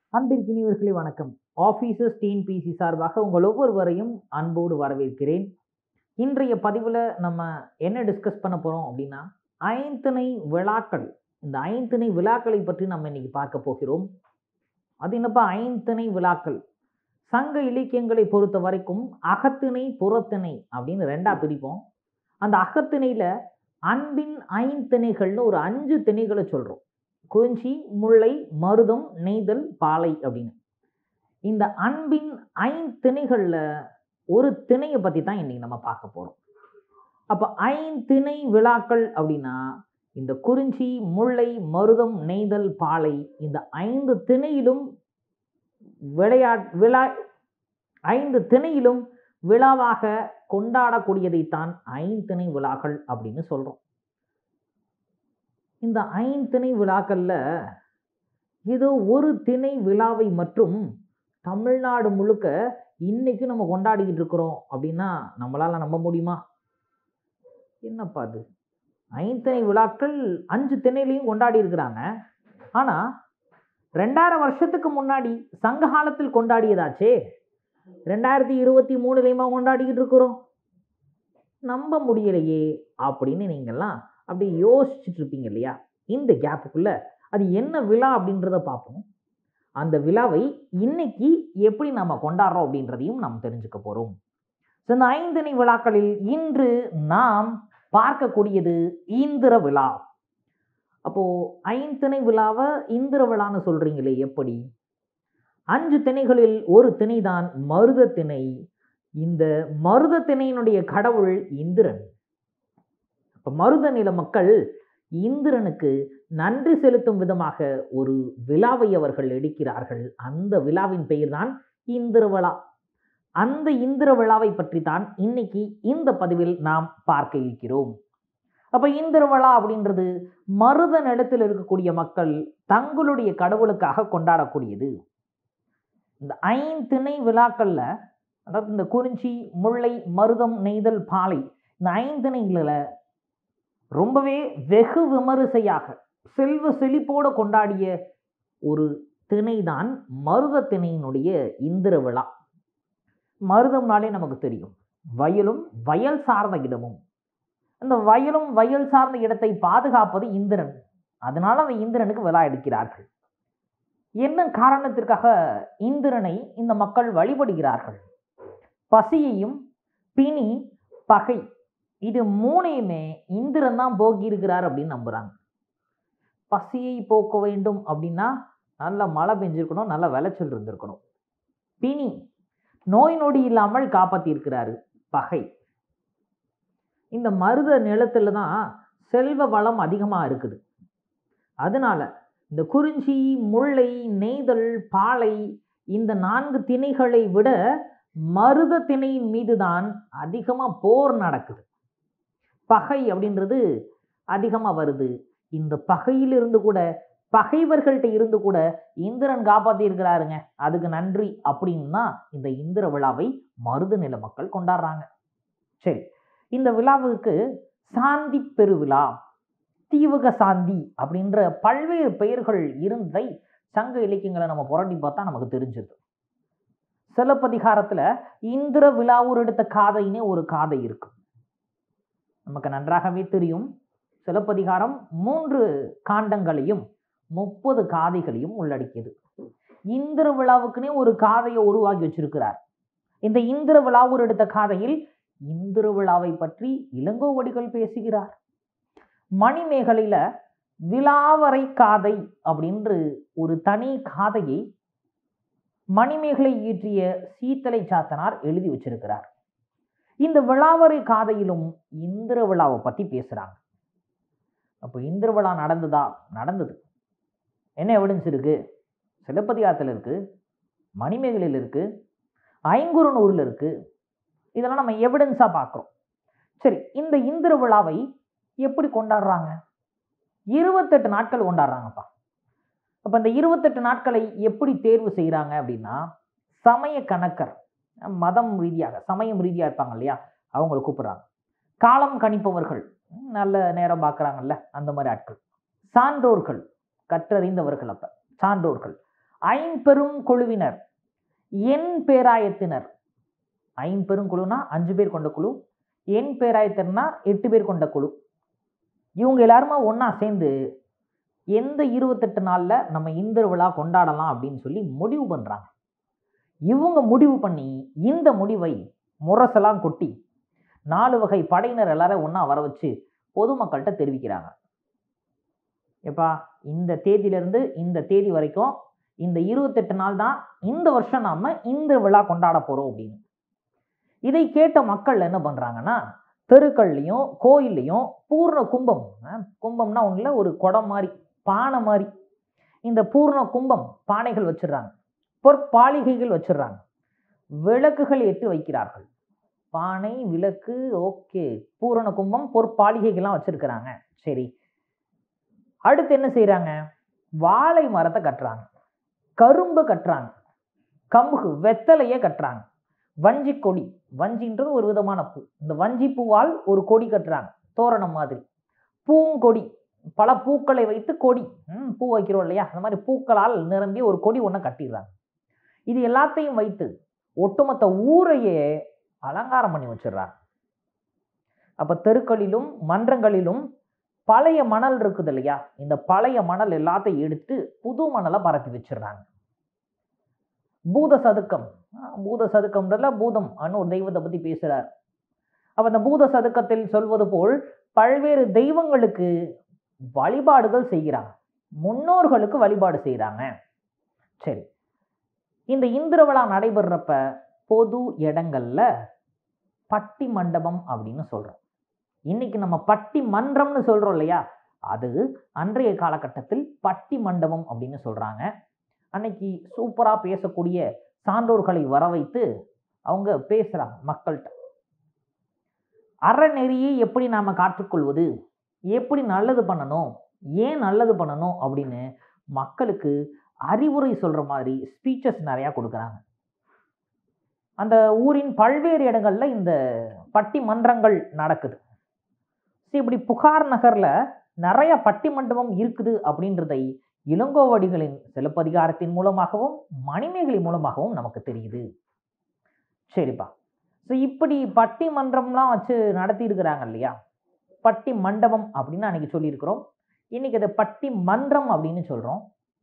அன்பிற்கினியவர்களே வணக்கம் officers TNPSC சார்பாக உங்கள் ஒவ்வொருவரையும் அன்போடு வரவேற்கிறேன் இன்றைய பதிவில் நம்ம என்ன டிஸ்கஸ் பண்ண போகிறோம் அப்படின்னா ஐந்திணை விழாக்கள் இந்த ஐந்திணை விழாக்களை பற்றி நம்ம இன்னைக்கு பார்க்க போகிறோம் அது என்னப்பா ஐந்திணை விழாக்கள் சங்க இலக்கியங்களை பொறுத்த வரைக்கும் அகத்திணை புறத்திணை அப்படின்னு ரெண்டா பிரிப்போம் அந்த அகத்திணையில அன்பின் ஐந்திணைகள்னு ஒரு அஞ்சு திணைகளை சொல்றோம் குறிஞ்சி முல்லை மருதம் நெய்தல் பாலை அப்படின்னு இந்த அன்பின் ஐந்திணைகள்ல ஒரு திணையை பத்தி தான் இன்னைக்கு நம்ம பார்க்க போறோம் அப்ப ஐந்திணை விழாக்கள் அப்படின்னா இந்த குறிஞ்சி முல்லை மருதம் நெய்தல் பாலை இந்த ஐந்து திணையிலும் விளையா விழா ஐந்து திணையிலும் விழாவாக கொண்டாடக்கூடியதைத்தான் ஐந்திணை விழாக்கள் அப்படின்னு சொல்றோம் இந்த ஐந்திணை விழாக்கள்ல ஏதோ ஒரு திணை விழாவை மற்றும் தமிழ்நாடு முழுக்க இன்னைக்கு நம்ம கொண்டாடிக்கிட்டு இருக்கிறோம் அப்படின்னா நம்மளால நம்ப முடியுமா என்னப்பா அது ஐந்திணை விழாக்கள் அஞ்சு திணையிலையும் கொண்டாடி இருக்கிறாங்க ஆனா ரெண்டாயிரம் வருஷத்துக்கு முன்னாடி சங்க காலத்தில் கொண்டாடியதாச்சே ரெண்டாயிரத்தி இருபத்தி மூணுலையுமா கொண்டாடிக்கிட்டு இருக்கிறோம் நம்ப முடியலையே அப்படின்னு நீங்கள்லாம் அப்படி யோசிச்சுட்டு இருப்பீங்க இல்லையா இந்த கேப்புக்குள்ள அது என்ன விழா அப்படின்றத பார்ப்போம் அந்த விழாவை இன்னைக்கு எப்படி நம்ம கொண்டாடுறோம் அப்படின்றதையும் நாம் தெரிஞ்சுக்க போறோம் ஸோ இந்த ஐந்திணை விழாக்களில் இன்று நாம் பார்க்கக்கூடியது ஈந்திர விழா அப்போ ஐந்திணை விழாவை இந்திர விழான்னு சொல்றீங்களே எப்படி அஞ்சு திணைகளில் ஒரு திணைதான் மருத திணை இந்த மருத திணையினுடைய கடவுள் இந்திரன் அப்ப மருத நில மக்கள் இந்திரனுக்கு நன்றி செலுத்தும் விதமாக ஒரு விழாவை அவர்கள் எடுக்கிறார்கள் அந்த விழாவின் பெயர்தான் இந்திர விழா அந்த இந்திர விழாவை பற்றி தான் இன்னைக்கு இந்த பதிவில் நாம் பார்க்க இருக்கிறோம் அப்ப இந்திர விழா அப்படின்றது மருத நிலத்தில் இருக்கக்கூடிய மக்கள் தங்களுடைய கடவுளுக்காக கொண்டாடக்கூடியது இந்த ஐந்திணை விழாக்கள்ல அதாவது இந்த குறிஞ்சி முல்லை மருதம் நெய்தல் பாலை இந்த ஐந்திணைகளில் ரொம்பவே வெகு விமரிசையாக செல்வ செழிப்போடு கொண்டாடிய ஒரு திணைதான் மருத திணையினுடைய இந்திர விழா மருதம்னாலே நமக்கு தெரியும் வயலும் வயல் சார்ந்த இடமும் அந்த வயலும் வயல் சார்ந்த இடத்தை பாதுகாப்பது இந்திரன் அதனால அந்த இந்திரனுக்கு விழா எடுக்கிறார்கள் என்ன காரணத்திற்காக இந்திரனை இந்த மக்கள் வழிபடுகிறார்கள் பசியையும் பிணி பகை இது மூணையுமே இந்திரன் தான் போக்கி இருக்கிறார் அப்படின்னு நம்புறாங்க பசியை போக்க வேண்டும் அப்படின்னா நல்ல மழை பெஞ்சிருக்கணும் நல்ல விளைச்சல் இருந்திருக்கணும் பிணி நோய் நொடி இல்லாமல் காப்பாத்தி இருக்கிறாரு பகை இந்த மருத நிலத்துல தான் செல்வ வளம் அதிகமா இருக்குது அதனால இந்த குறிஞ்சி முல்லை நெய்தல் பாலை இந்த நான்கு திணைகளை விட மருத திணையின் மீது தான் அதிகமாக போர் நடக்குது பகை அப்படின்றது அதிகமாக வருது இந்த பகையிலிருந்து கூட பகைவர்கள்ட்ட இருந்து கூட இந்திரன் காப்பாத்தி இருக்கிறாருங்க அதுக்கு நன்றி அப்படின்னு தான் இந்த இந்திர விழாவை மருத நில மக்கள் கொண்டாடுறாங்க சரி இந்த விழாவுக்கு சாந்தி பெருவிழா தீவக சாந்தி அப்படின்ற பல்வேறு பெயர்கள் இருந்ததை சங்க இலக்கியங்களை நம்ம புரட்டி பார்த்தா நமக்கு தெரிஞ்சது சிலப்பதிகாரத்துல இந்திர விழாவூர் எடுத்த காதைன்னே ஒரு காதை இருக்கு நமக்கு நன்றாகவே தெரியும் சிலப்பதிகாரம் மூன்று காண்டங்களையும் முப்பது காதைகளையும் உள்ளடக்கியது இந்திர விழாவுக்குன்னே ஒரு காதையை உருவாக்கி வச்சிருக்கிறார் இந்த இந்திர விழாவூர் எடுத்த காதையில் இந்திர விழாவை பற்றி இளங்கோவடிகள் பேசுகிறார் மணிமேகலையில விழாவரை காதை அப்படின்று ஒரு தனி காதையை மணிமேகலை இயற்றிய சீத்தலை சாத்தனார் எழுதி வச்சிருக்கிறார் இந்த விழாவரை காதையிலும் இந்திர விழாவை பத்தி பேசுறாங்க அப்போ இந்திர விழா நடந்ததா நடந்தது என்ன எவிடன்ஸ் இருக்கு சிலப்பதிகாரத்தில் இருக்கு மணிமேகலையில் இருக்கு ஐங்குறுநூறுல இருக்கு இதெல்லாம் நம்ம எவிடன்ஸா பார்க்குறோம் சரி இந்த இந்திர விழாவை எப்படி கொண்டாடுறாங்க இருபத்தெட்டு நாட்கள் கொண்டாடுறாங்கப்பா அப்போ இந்த இருபத்தெட்டு நாட்களை எப்படி தேர்வு செய்கிறாங்க அப்படின்னா சமய கணக்கர் மதம் ரீதியாக சமயம் ரீதியாக இருப்பாங்க இல்லையா அவங்களை கூப்பிடுறாங்க காலம் கணிப்பவர்கள் நல்ல நேரம் பார்க்குறாங்கல்ல அந்த மாதிரி ஆட்கள் சான்றோர்கள் கற்றறிந்தவர்கள் அப்போ சான்றோர்கள் ஐம்பெரும் குழுவினர் என் பேராயத்தினர் ஐம்பெரும் குழுனா அஞ்சு பேர் கொண்ட குழு என் பேராயத்தினர்னா எட்டு பேர் கொண்ட குழு இவங்க எல்லாருமா ஒன்றா சேர்ந்து எந்த இருபத்தெட்டு நாளில் நம்ம இந்திர விழா கொண்டாடலாம் அப்படின்னு சொல்லி முடிவு பண்ணுறாங்க இவங்க முடிவு பண்ணி இந்த முடிவை முரசெல்லாம் கொட்டி நாலு வகை படையினர் எல்லாரும் ஒன்றா வர வச்சு பொதுமக்கள்கிட்ட தெரிவிக்கிறாங்க எப்பா இந்த தேதியிலிருந்து இந்த தேதி வரைக்கும் இந்த இருபத்தெட்டு நாள் தான் இந்த வருஷம் நாம இந்த விழா கொண்டாட போறோம் அப்படின்னு இதை கேட்ட மக்கள் என்ன பண்றாங்கன்னா தெருக்கள்லையும் கோயில்லையும் பூர்ண கும்பம் அஹ், கும்பம்னா ஒன்றும் ஒரு குடம் மாதிரி பானை மாதிரி இந்த பூர்ண கும்பம் பானைகள் வச்சிடுறாங்க பொற்பாலிகைகள் வச்சிடுறாங்க விளக்குகள் ஏற்றி வைக்கிறார்கள் பானை விளக்கு ஓகே பூரண கும்பம் பொற்பாலிகைகள்லாம் வச்சிருக்கிறாங்க சரி அடுத்து என்ன செய்றாங்க வாழை மரத்தை கட்டுறாங்க கரும்பு கட்டுறாங்க கமுகு வெத்தலையை கட்டுறாங்க வஞ்சி கொடி வஞ்சின்றது ஒரு விதமான பூ இந்த வஞ்சி பூவால் ஒரு கொடி கட்டுறாங்க தோரணம் மாதிரி பூங்கொடி பல பூக்களை வைத்து கொடி ம், பூ வைக்கிறோம் இல்லையா அந்த மாதிரி பூக்களால் நிரம்பி ஒரு கொடி ஒன்று கட்டிடுறாங்க இது எல்லாத்தையும் வைத்து ஒட்டுமொத்த ஊரையே அலங்காரம் பண்ணி வச்சிடுறாங்க அப்ப தெருக்களிலும் மன்றங்களிலும் பழைய மணல் இருக்குது இல்லையா இந்த பழைய மணல் எல்லாத்தையும் எடுத்து புது மணலை பரப்பி வச்சிடுறாங்க பூத சதுக்கம் ஆஹ் பூத சதுக்கம்ன்றதுல பூதம் அன்னு ஒரு தெய்வத்தை பத்தி பேசுறார் அப்ப அந்த பூத சதுக்கத்தில் சொல்வது போல் பல்வேறு தெய்வங்களுக்கு வழிபாடுகள் செய்கிறாங்க முன்னோர்களுக்கு வழிபாடு செய்கிறாங்க சரி இந்த இந்திர விழா நடைபெறப்ப பொது இடங்கள்ல பட்டி மண்டபம் அப்படின்னு சொல்றோம் இன்னைக்கு நம்ம பட்டி மன்றம்னு சொல்றோம் இல்லையா அது அன்றைய காலகட்டத்தில் பட்டி மண்டபம் அப்படின்னு சொல்றாங்க அன்னைக்கு சூப்பரா பேசக்கூடிய சான்றோர்களை வர வைத்து அவங்க பேசுறாங்க மக்கள்கிட்ட அறநெறியை எப்படி நாம காற்றுக்கொள்வது எப்படி நல்லது பண்ணணும் ஏன் நல்லது பண்ணணும் அப்படின்னு மக்களுக்கு அறிவுரை சொல்ற மாதிரி ஸ்பீச்சஸ் நிறையா கொடுக்குறாங்க அந்த ஊரின் பல்வேறு இடங்கள்ல இந்த பட்டி மன்றங்கள் நடக்குது சரி இப்படி புகார் நகர்ல நிறைய பட்டி மண்டபம் இருக்குது அப்படின்றதை இளங்கோவடிகளின் சிலப்பதிகாரத்தின் மூலமாகவும் மணிமேகலை மூலமாகவும் நமக்கு தெரியுது சரிப்பா ஸோ இப்படி பட்டி மன்றம்லாம் வச்சு நடத்தி இருக்கிறாங்க இல்லையா பட்டி மண்டபம் அப்படின்னு அன்னைக்கு சொல்லியிருக்கிறோம் இன்னைக்கு அதை பட்டி மன்றம் அப்படின்னு சொல்றோம்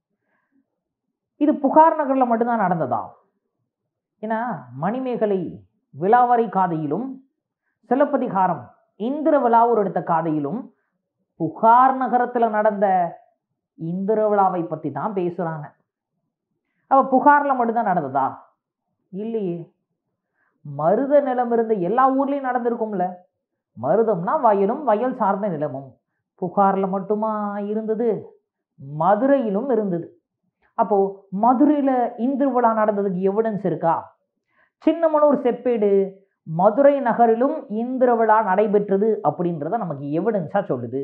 இது புகார் நகர்ல மட்டும்தான் நடந்ததா ஏன்னா மணிமேகலை விலாவரை காதையிலும் சிலப்பதிகாரம் இந்திர விழாவூர் எடுத்த காதையிலும் புகார் நகரத்துல நடந்த இந்திர விழாவை பத்தி தான் பேசுறாங்க அப்ப புகார்ல மட்டும்தான் நடந்ததா இல்லையே மருத நிலம் இருந்த எல்லா ஊர்லயும் நடந்திருக்கும்ல மருதம்னா வயலும் வயல் சார்ந்த நிலமும் புகார்ல மட்டுமா இருந்தது மதுரையிலும் இருந்தது அப்போ மதுரையில இந்திர விழா நடந்ததுக்கு எவிடன்ஸ் இருக்கா சின்னமனூர் செப்பேடு மதுரை நகரிலும் இந்திர விழா நடைபெற்றது அப்படின்றத நமக்கு எவிடன்ஸா சொல்லுது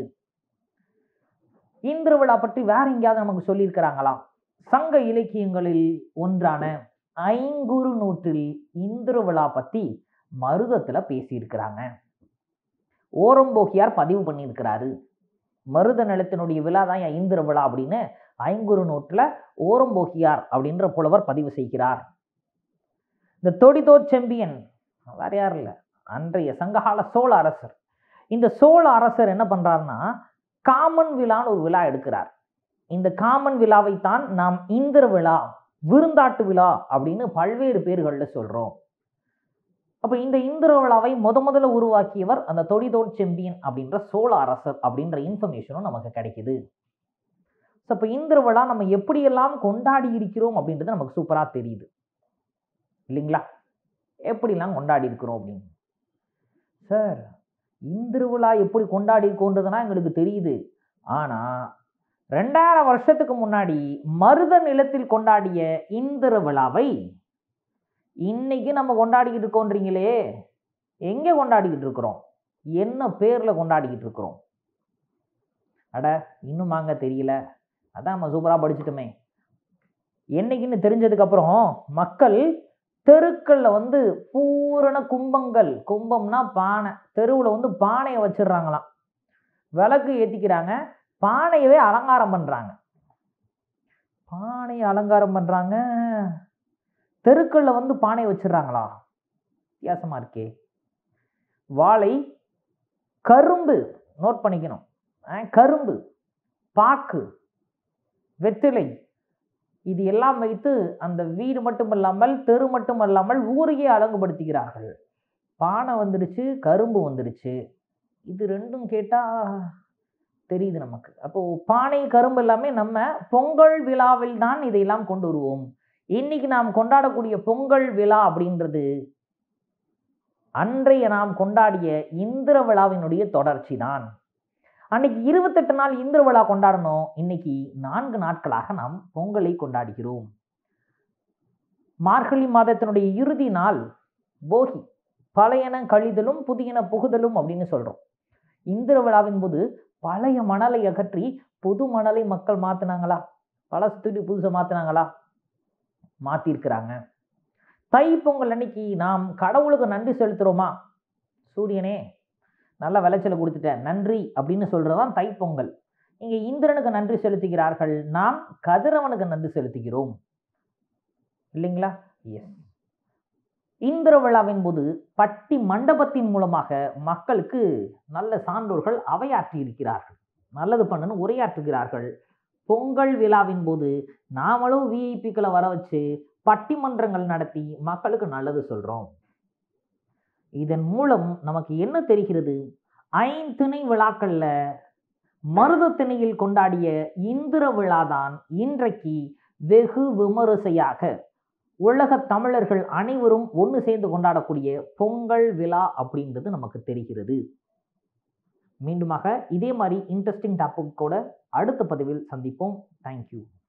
இந்திர விழா பற்றி வேற எங்கேயாவது நமக்கு சொல்லியிருக்கிறாங்களா சங்க இலக்கியங்களில் ஒன்றான ஐங்குறு நூற்றில் இந்திர விழா பத்தி மருதத்துல பேசியிருக்கிறாங்க ஓரம்போகியார் பதிவு பண்ணியிருக்கிறாரு மருத நிலத்தினுடைய விழா தான் என் இந்திர விழா அப்படின்னு ஐங்குறு நூற்றுல ஓரம்போகியார் அப்படின்ற புலவர் பதிவு செய்கிறார் இந்த தொடிதோ செம்பியன் வேற யாரும் இல்லை அன்றைய சங்ககால சோழ அரசர் இந்த சோழ அரசர் என்ன பண்றாருன்னா காமன் விழான்னு ஒரு விழா எடுக்கிறார் இந்த காமன் விழாவைத்தான் நாம் இந்திர விழா விருந்தாட்டு விழா அப்படின்னு பல்வேறு பேர்கள்ல சொல்றோம் அப்ப இந்த இந்திர விழாவை முத முதல்ல உருவாக்கியவர் அந்த தொடிதோட் செம்பியன் அப்படின்ற சோழ அரசர் அப்படின்ற இன்ஃபர்மேஷனும் நமக்கு கிடைக்குது ஸோ இப்போ இந்திர விழா நம்ம எப்படியெல்லாம் கொண்டாடி இருக்கிறோம் அப்படின்றது நமக்கு சூப்பரா தெரியுது இல்லைங்களா எப்படிலாம் கொண்டாடி இருக்கிறோம் அப்படின்னு சார் இந்திர விழா எப்படி கொண்டாடி இருக்கோன்றதுனா எங்களுக்கு தெரியுது ஆனா ரெண்டாயிரம் வருஷத்துக்கு முன்னாடி மருத நிலத்தில் கொண்டாடிய இந்திர விழாவை இன்னைக்கு நம்ம கொண்டாடிக்கிட்டு இருக்கோன்றீங்களே எங்க கொண்டாடிக்கிட்டு இருக்கிறோம் என்ன பேர்ல கொண்டாடிக்கிட்டு இருக்கிறோம் அட இன்னும் வாங்க தெரியல அதான் நம்ம சூப்பரா படிச்சுட்டோமே என்னைக்குன்னு தெரிஞ்சதுக்கு அப்புறம் மக்கள் தெருக்கள்ல வந்து பூரண கும்பங்கள் கும்பம்னா பானை தெருவில் வந்து பானையை வச்சிடுறாங்களாம் விளக்கு ஏத்திக்கிறாங்க பானையவே அலங்காரம் பண்றாங்க பானை அலங்காரம் பண்ணுறாங்க தெருக்களில் வந்து பானை வச்சிடுறாங்களா வித்தியாசமா இருக்கே வாழை கரும்பு நோட் பண்ணிக்கணும் அஹ், கரும்பு பாக்கு வெற்றிலை இது எல்லாம் வைத்து அந்த வீடு மட்டுமல்லாமல் தெரு மட்டுமல்லாமல் ஊரையே அழகுபடுத்துகிறார்கள் பானை வந்துடுச்சு கரும்பு வந்துடுச்சு இது ரெண்டும் கேட்டால் தெரியுது நமக்கு அப்போ பானை கரும்பு எல்லாமே நம்ம பொங்கல் விழாவில் தான் இதையெல்லாம் கொண்டு வருவோம் இன்னைக்கு நாம் கொண்டாடக்கூடிய பொங்கல் விழா அப்படின்றது அன்றைய நாம் கொண்டாடிய இந்திர விழாவினுடைய தொடர்ச்சி தான் அன்னைக்கு இருபத்தெட்டு நாள் இந்திர விழா கொண்டாடணும் இன்னைக்கு நான்கு நாட்களாக நாம் பொங்கலை கொண்டாடுகிறோம் மார்கழி மாதத்தினுடைய இறுதி நாள் போகி பழையன கழிதலும் புதியன புகுதலும் அப்படின்னு சொல்றோம் இந்திர விழாவின் போது பழைய மணலை அகற்றி புது மணலை மக்கள் மாத்தினாங்களா பழசு தூக்கி புதுசை மாத்தினாங்களா மாத்திருக்கிறாங்க தை பொங்கல் அன்னைக்கு நாம் கடவுளுக்கு நன்றி செலுத்துறோமா சூரியனே நல்ல விளைச்சலை கொடுத்துட்டேன் நன்றி அப்படின்னு சொல்றதுதான் தைப்பொங்கல் இங்க இந்திரனுக்கு நன்றி செலுத்துகிறார்கள் நாம் கதிரவனுக்கு நன்றி செலுத்துகிறோம் இல்லைங்களா எஸ் இந்திர விழாவின் போது பட்டி மண்டபத்தின் மூலமாக மக்களுக்கு நல்ல சான்றோர்கள் அவையாற்றி இருக்கிறார்கள் நல்லது பண்ணுன்னு உரையாற்றுகிறார்கள் பொங்கல் விழாவின் போது நாமளும் விஐபிக்களை வர வச்சு பட்டிமன்றங்கள் நடத்தி மக்களுக்கு நல்லது சொல்றோம் இதன் மூலம் நமக்கு என்ன தெரிகிறது ஐந்திணை விழாக்கள்ல மருதத்திணையில் கொண்டாடிய இந்திர விழாதான் இன்றைக்கு வெகு விமரிசையாக உலக தமிழர்கள் அனைவரும் ஒன்று சேர்ந்து கொண்டாடக்கூடிய பொங்கல் விழா அப்படின்றது நமக்கு தெரிகிறது மீண்டுமாக இதே மாதிரி இன்ட்ரெஸ்டிங் டாபிக்கோட அடுத்த பதிவில் சந்திப்போம் தேங்க்யூ